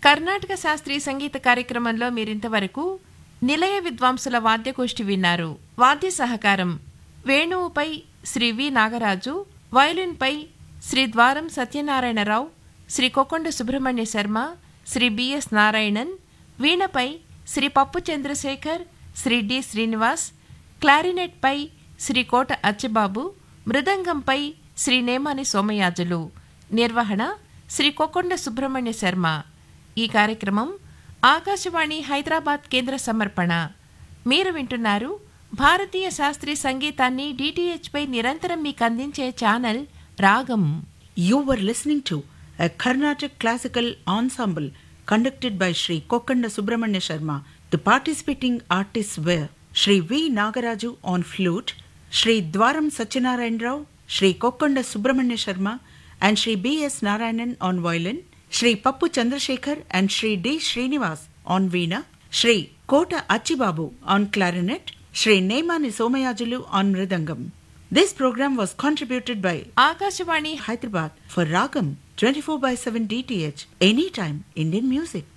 కర్ణాటక శాస్త్రీయ సంగీత కార్యక్రమంలో మీరింతవరకు నిలయ విద్వాంసుల వాద్యగోష్ఠి విన్నారు వాద్య సహకారం వేణువుపై శ్రీ వి నాగరాజు వయలిన్పై శ్రీ ద్వారం సత్యనారాయణరావు శ్రీ కొకొండ సుబ్రహ్మణ్య శర్మ శ్రీ బిఎస్ నారాయణన్ వీణపై శ్రీ పప్పు చంద్రశేఖర్ శ్రీ డి శ్రీనివాస్ క్లారినెట్పై శ్రీ కోట అచ్చిబాబు మృదంగంపై శ్రీ నేమాని సోమయాజులు నిర్వహణ శ్రీ కొకొండ సుబ్రహ్మణ్య శర్మ ఈ కార్యక్రమం ఆకాశవాణి హైదరాబాద్ కేంద్ర సమర్పణ మీరు వింటున్నారు భారతీయ శాస్త్రీయ సంగీతాన్ని DTH పై నిరంతరం మీకు అందించే ఛానల్ రాగం You were listening to a Carnatic classical ensemble conducted by Sri Kokanda Subramanya Sharma. The participating artists were Sri V. Nagaraju on flute, Sri Dwaram Satyanarayan Rao, Sri Kokanda Subramanya Sharma, and Sri B. S. Narayanan on violin, Sri Pappu Chandrasekhar and Sri D. Srinivas on veena, Sri Kota Achibabu on clarinet, Sri Neemani Somayajulu on mridangam. This program was contributed by Akashvani Hyderabad for Ragam 24 by 7 DTH anytime Indian music.